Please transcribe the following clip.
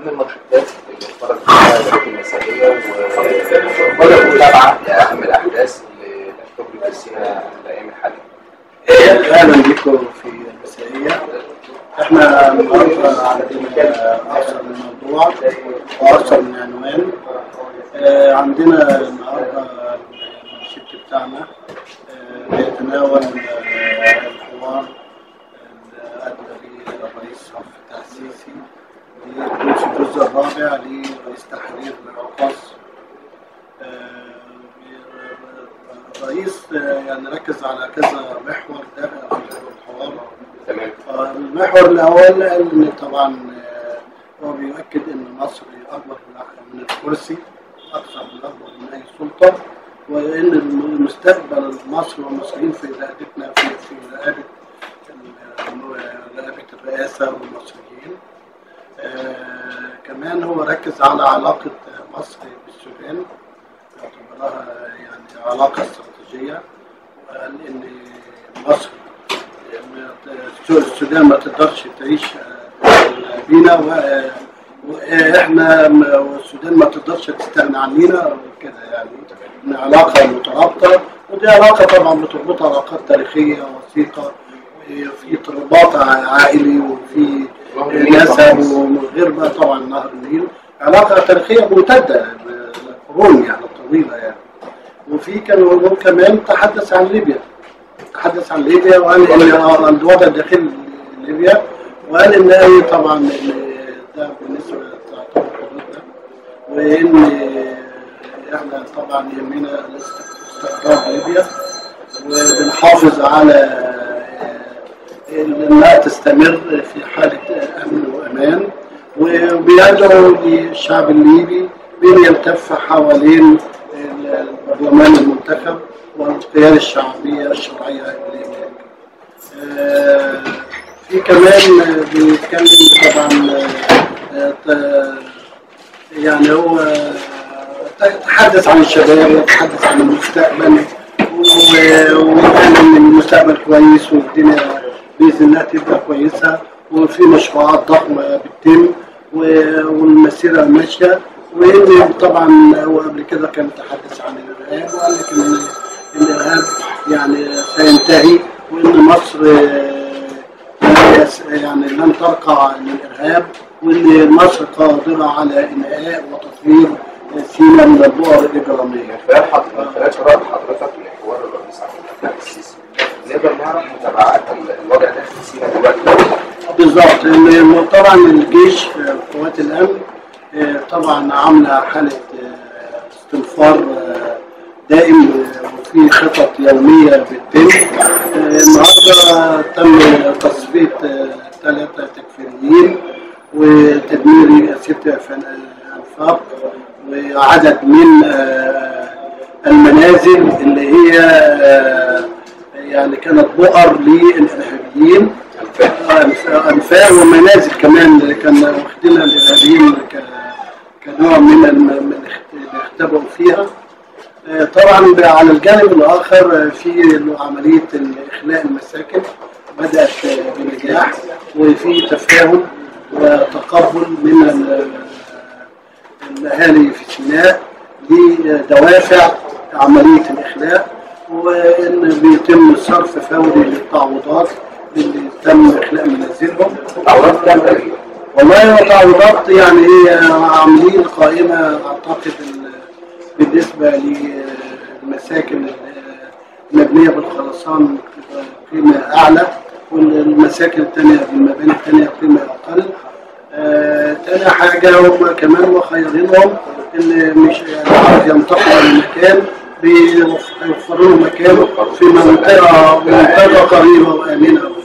من المنشطات اللي اتفرج فيها البنات المسائية وبدأ متابعة لأهم الأحداث اللي بتجري في سينا الأيام الحالية. اهلا بكم في المسائيه احنا النهارده عندنا اكثر من موضوع واكثر من عنوان آه، عندنا النهارده الشيت بتاعنا آه، بيتناول آه، الحوار اللي ادى به الرئيس عبد الفتاح السيسي في الجزء الرابع لرئيس تحرير العقاص الرئيس يعني ركز على كذا محور داخل الحوار تمام آه، المحور الاول قال ان طبعا آه، هو بيؤكد ان مصر اكبر من الكرسي اكثر من اكبر من اي سلطه وان المستقبل مصر والمصريين في رقبتنا في في رقبه ال- رقبه الرئاسه والمصريين آه، كمان هو ركز على علاقه مصر بالسودان اعتبرها يعني علاقه استراتيجيه وقال ان مصر السودان ما تقدرش تعيش آه، بينا و- واحنا م- والسودان ما تقدرش تستغنى عنينا وكده يعني ان علاقه مترابطه ودي علاقه طبعا بتربطها علاقات تاريخيه وثيقه وفي ارتباط عائلي وفي نسب وغير بقى طبعا نهر النيل علاقه تاريخيه ممتده قرون يعني طويله يعني وفي كان هو كمان تحدث عن ليبيا تحدث عن ليبيا وقال ان آه، الوضع داخل ليبيا وقال ان هي طبعا إن ده بالنسبه تعتبر حدودنا وان احنا طبعا يهمنا استقرار ليبيا وبنحافظ على آه، انها تستمر في حاله امن وامان وبيدعو للشعب الليبي بان يلتف حوالين البرلمان المنتخب والقيادة الشعبية الشرعية الليبية. آه، في كمان آه، بيتكلم طبعا آه، ت- يعني هو آه، تحدث عن الشباب تحدث عن المستقبل و- وقال ان المستقبل كويس والدنيا باذن الله تبقى كويسه وفي مشروعات ضخمه بتتم و- والمسيره ماشيه وان طبعا هو قبل كده كان تحدث عن الارهاب وقال لك ان الارهاب يعني سينتهي وان مصر آه، يس- يعني لن ترقع للارهاب وان مصر قادره على انهاء وتطوير سيناء من البؤر الاجراميه. من خلال حضرتك من خلال قراءة حضرتك لحوار الرئيس عبد الفتاح السيسي نقدر نعرف متابعات الوضع ده في سينا دلوقتي بالظبط لأن طبعا الجيش آه، قوات الامن آه، طبعا عامله حاله آه، استنفار آه، دائم آه، وفي خطط يوميه بتتم آه، النهارده تم تصفيه ثلاثه تكفيريين وتدمير ست انفاق وعدد من آه، المنازل اللي هي آه، يعني كانت بؤر للارهابيين أنف- انفاق ومنازل كمان اللي كان واخدينها الارهابيين ك- كنوع من الم- من الاخت- اللي اختبأوا فيها آه، طبعا على الجانب الاخر آه، في عمليه اخلاء المساكن بدات آه، بنجاح وفي تفاهم وتقبل من ال- الاهالي في سيناء لدوافع عمليه الاخلاء وان بيتم صرف فوري للتعويضات اللي تم اخلاء منازلهم تعويضات كام تقريبا؟ والله هو تعويضات يعني هي عاملين قائمه اعتقد ال- بالنسبه للمساكن المبنيه بالخرسان قيمه اعلى والمساكن الثانيه بالمباني الثانيه قيمه اقل. آه، تاني حاجه هم كمان مخيرينهم اللي مش يعني عاوز ينتقل لمكان بيوفروا له مكان في منطقه منطقه قريبه وامنه